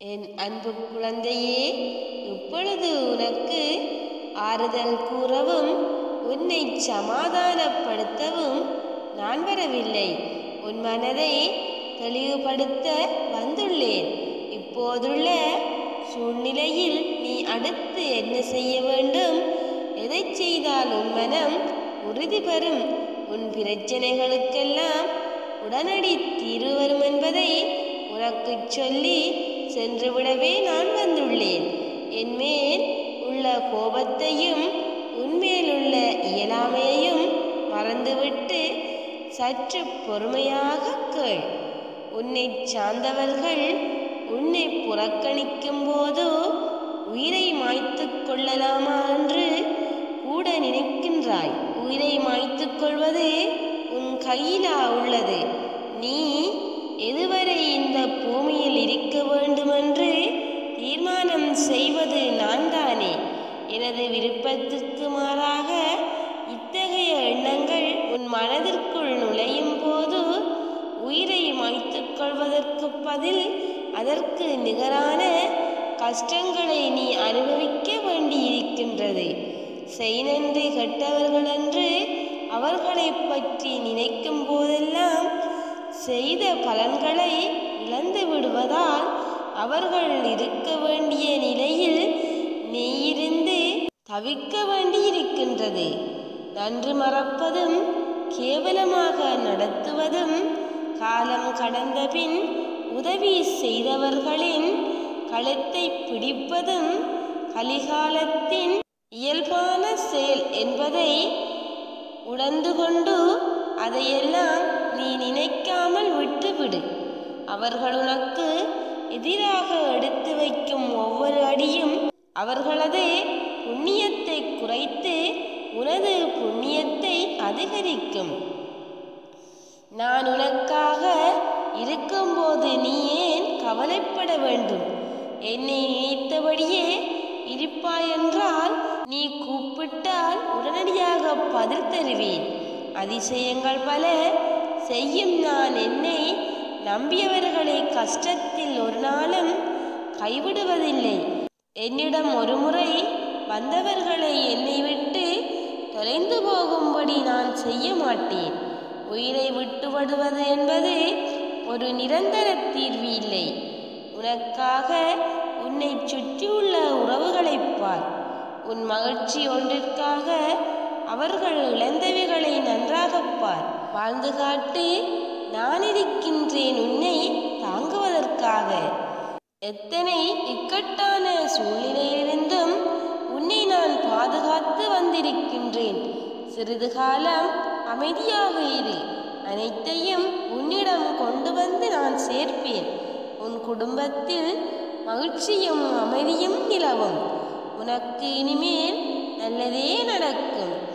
என் அன்பு குழந்தையே இப்பொழுது உனக்கு ஆறுதல் கூறவும் உன்னை சமாதானப்படுத்தவும் நான் வரவில்லை உன் மனதை தெளிவுபடுத்த வந்துள்ளேன் இப்போதுள்ள சூழ்நிலையில் நீ அடுத்து என்ன செய்ய வேண்டும் எதை செய்தால் உன் மனம் உறுதி பெறும் உன் பிரச்சனைகளுக்கெல்லாம் உடனடி தீர்வு வரும் என்பதை உனக்கு சொல்லி சென்றுவிடவே நான் வந்துள்ளேன் என்மேல் உள்ள கோபத்தையும் உன்மேல் உள்ள இயலாமையையும் மறந்துவிட்டு சற்று பொறுமையாக கேள் உன்னை சார்ந்தவர்கள் உன்னை புறக்கணிக்கும் போதோ உயிரை மாய்த்து கொள்ளலாமா என்று கூட நினைக்கின்றாய் உயிரை மாய்த்து கொள்வது உன் கையிலா உள்ளது நீ எதுவரை இந்த பூமியில் இருக்க வேண்டுமென்று தீர்மானம் செய்வது நான் தானே எனது விருப்பத்திற்கு மாறாக இத்தகைய எண்ணங்கள் உன் மனதிற்குள் நுழையும் போது உயிரை மாய்த்துக் கொள்வதற்கு பதில் அதற்கு நிகரான கஷ்டங்களை நீ அனுபவிக்க வேண்டியிருக்கின்றது செய்நன்றி கெட்டவர்கள் என்று அவர்களை பற்றி நினைக்கும் போதெல்லாம் செய்த பலன்களை இழந்து விடுவதால் அவர்கள் இருக்க வேண்டிய நிலையில் நீ இருந்து தவிக்க வேண்டியிருக்கின்றது நன்று மறப்பதும் கேவலமாக நடத்துவதும் காலம் கடந்த பின் உதவி செய்தவர்களின் கழுத்தை பிடிப்பதும் கலிகாலத்தின் இயல்பான செயல் என்பதை உணர்ந்து கொண்டு அதையெல்லாம் நீ நினைக்காமல் விட்டுவிடு அவர்கள் உனக்கு எதிராக எடுத்து வைக்கும் ஒவ்வொரு அடியும் அவர்களது புண்ணியத்தை குறைத்து உனது புண்ணியத்தை அதிகரிக்கும் நான் உனக்காக இருக்கும்போது நீ ஏன் கவலைப்பட வேண்டும் என்னை நினைத்தபடியே இருப்பாயென்றால் நீ கூப்பிட்டால் உடனடியாக பதில் தருவேன் அதிசயங்கள் பல செய்யும் நான் என்னை நம்பியவர்களை கஷ்டத்தில் ஒரு நாளும் கைவிடுவதில்லை என்னிடம் ஒரு முறை வந்தவர்களை என்னை விட்டு தொலைந்து போகும்படி நான் செய்ய மாட்டேன் உயிரை விட்டுவிடுவது என்பது ஒரு நிரந்தர தீர்வு இல்லை உனக்காக உன்னை சுற்றியுள்ள உறவுகளைப் பார் உன் மகிழ்ச்சி ஒன்றிற்காக அவர்கள் இழந்தவைகளை நன்றாகப் பார் வாழ்ந்து காட்டு நான் இருக்கின்றேன் உன்னை தாங்குவதற்காக எத்தனை இக்கட்டான சூழ்நிலையிலிருந்தும் உன்னை நான் பாதுகாத்து வந்திருக்கின்றேன் சிறிது காலம் அமைதியாக இரு அனைத்தையும் உன்னிடம் கொண்டு வந்து நான் சேர்ப்பேன் உன் குடும்பத்தில் மகிழ்ச்சியும் அமைதியும் நிலவும் உனக்கு இனிமேல் நல்லதே நடக்கும்